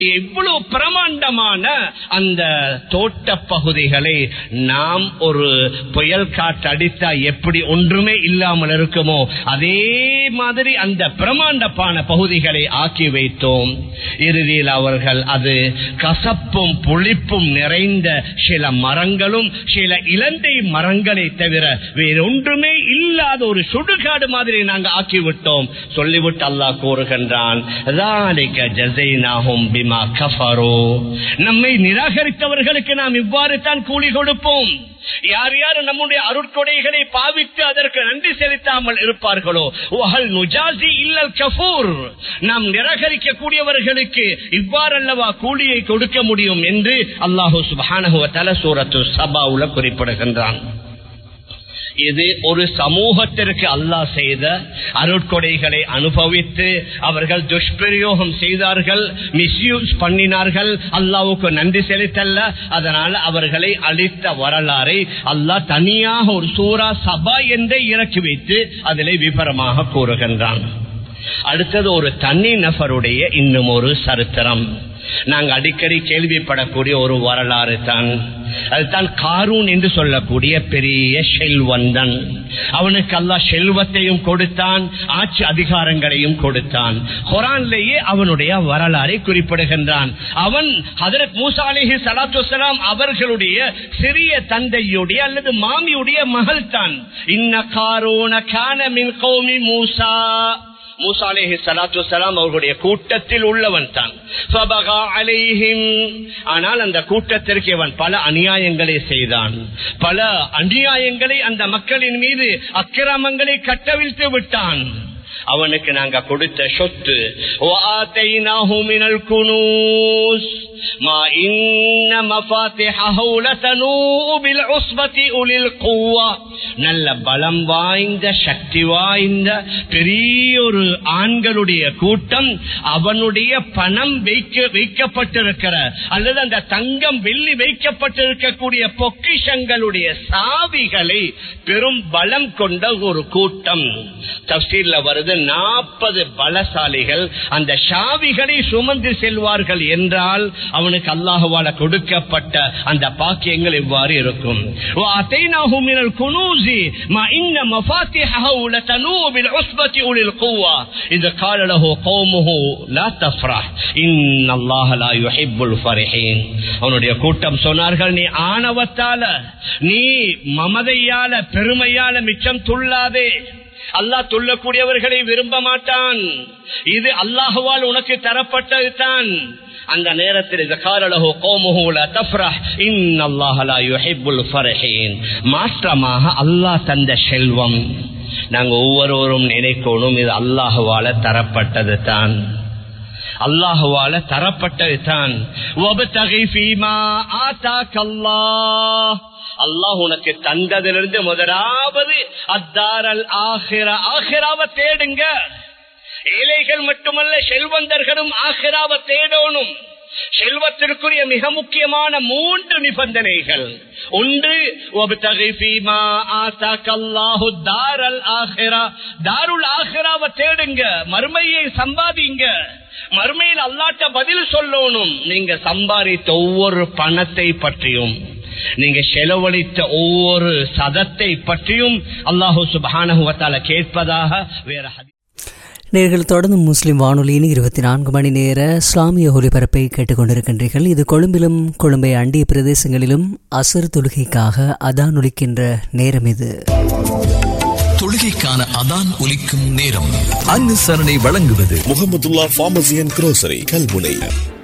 இவ்வளவு பிரமாண்டமான அந்த தோட்ட பகுதிகளை நாம் ஒரு புயல் காற்று அடித்தா எப்படி ஒன்றுமே இல்லாமல் இருக்குமோ அதே மாதிரி அந்த பிரமாண்டமான பகுதிகளை ஆக்கி வைத்தோம் இறுதியில் அவர்கள் அது கசப்பும் புளிப்பும் நிறைந்த சில மரங்களும் சில இலந்தை மரங்களை தவிர வேறொன்றுமே இல்லாத ஒரு சுடுகாடு மாதிரி நாங்கள் ஆக்கிவிட்டோம் சொல்லிவிட்டு அல்லாஹ் கூறுகின்றான் ذَلِكَ جَزَيْنَاهُمْ بِمَا كَفَرُوا நம்மை நிராகரித்தவர்களுக்கு நாம் இவ்வாறு தான் கூலி கொடுப்போம் யார் யார் நம்முடைய அருட்கொடைகளை பாவித்து அதற்கு நன்றி செலுத்தாமல் இருப்பார்களோ ஓஹல் நுஜாசி இல்லல் கபூர் நாம் நிராகரிக்க கூடியவர்களுக்கு இவ்வாறல்லவா கூலியை கொடுக்க முடியும் என்று அல்லாஹு சுபானகுவ தல சூரத்து சபாவுல குறிப்பிடுகின்றான் இது ஒரு சமூகத்திற்கு அல்லாஹ் செய்த அருட்கொடைகளை அனுபவித்து அவர்கள் துஷ்பிரயோகம் செய்தார்கள் மிஸ்யூஸ் பண்ணினார்கள் அல்லாவுக்கு நன்றி செலுத்தல்ல அதனால் அவர்களை அளித்த வரலாறை அல்லாஹ் தனியாக ஒரு சூரா சபா என்றே இறக்கி வைத்து அதிலே விபரமாக கூறுகின்றான் அடுத்தது ஒரு தனி நபருடைய இன்னும் ஒரு சரித்திரம் நாங்கள் அடிக்கடி கேள்விப்படக்கூடிய ஒரு வரலாறு தான் அதுதான் காரூன் என்று சொல்லக்கூடிய பெரிய செல்வந்தன் அவனுக்கு அல்லா செல்வத்தையும் கொடுத்தான் ஆட்சி அதிகாரங்களையும் கொடுத்தான் குரான்லேயே அவனுடைய வரலாறை குறிப்பிடுகின்றான் அவன் ஹதரத் மூசா அலிஹி சலாத்து அவர்களுடைய சிறிய தந்தையுடைய அல்லது மாமியுடைய மகள் தான் இன்ன காரூன கான மின் கௌமி மூசா மூசாலேஹி சலாத்து சலாம் அவர்களுடைய கூட்டத்தில் உள்ளவன் தான் ஆனால் அந்த கூட்டத்திற்கு இவன் பல அநியாயங்களை செய்தான் பல அநியாயங்களை அந்த மக்களின் மீது அக்கிரமங்களை கட்டவிழ்த்து விட்டான் அவனுக்கு நாங்க கொடுத்த சொத்து ما إن مفاتحه لتنوء بالعصبة أولي القوة நல்ல பலம் வாய்ந்த சக்தி வாய்ந்த பெரிய ஒரு ஆண்களுடைய கூட்டம் அவனுடைய பணம் வைக்க வைக்கப்பட்டிருக்கிற அல்லது அந்த தங்கம் வெள்ளி வைக்கப்பட்டிருக்கக்கூடிய பொக்கிஷங்களுடைய சாவிகளை பெரும் பலம் கொண்ட ஒரு கூட்டம் தப்சீர்ல வருது நாற்பது பலசாலிகள் அந்த சாவிகளை சுமந்து செல்வார்கள் என்றால் அவனுக்கு அல்லாஹுவால கொடுக்கப்பட்ட அந்த பாக்கியங்கள் இவ்வாறு இருக்கும் ما إن مفاتحه لتنوء بالعصبة أولي القوة إذا قال له قومه لا تفرح إن الله لا يحب الفرحين அவனுடைய கூட்டம் சொன்னார்கள் நீ ஆணவத்தால நீ மமதையால பெருமையால மிச்சம் துள்ளாதே அல்லாஹ் துள்ளக்கூடியவர்களை விரும்ப மாட்டான் இது அல்லாஹுவால் உனக்கு தரப்பட்டது தான் அந்த நேரத்தில் மாற்றமாக அல்லாஹ் தந்த செல்வம் நாங்க ஒவ்வொருவரும் நினைக்கணும் இது அல்லாஹுவால தரப்பட்டது தான் அல்லாஹுவால தரப்பட்டது தான் அல்லாஹ் உனக்கு தந்ததிலிருந்து முதலாவது அத்தாரல் ஆகிற ஆகிராவை தேடுங்க ஏழைகள் மட்டுமல்ல செல்வந்தர்களும் ஆகிராவை தேடணும் செல்வத்திற்குரிய மிக முக்கியமான மூன்று நிபந்தனைகள் ஒன்று தாருல் ஆஹிராவை தேடுங்க மறுமையை சம்பாதிங்க மறுமையில் அல்லாட்ட பதில் சொல்லணும் நீங்க சம்பாதித்த ஒவ்வொரு பணத்தை பற்றியும் நீங்க செலவழித்த ஒவ்வொரு சதத்தை பற்றியும் அல்லாஹூ சுபானகுவத்தால கேட்பதாக வேற நேர்கள் தொடர்ந்து முஸ்லிம் வானொலியின் இருபத்தி நான்கு மணி நேர இஸ்லாமிய ஒலிபரப்பை கேட்டுக்கொண்டிருக்கின்றீர்கள் இது கொழும்பிலும் கொழும்பை அண்டிய பிரதேசங்களிலும் அசர் தொழுகைக்காக அதான் ஒலிக்கின்ற நேரம் இது தொழுகைக்கான அதான் ஒலிக்கும் நேரம் அனுசரணை வழங்குவது Mohamedullah pharmacy and grocery Kalmunai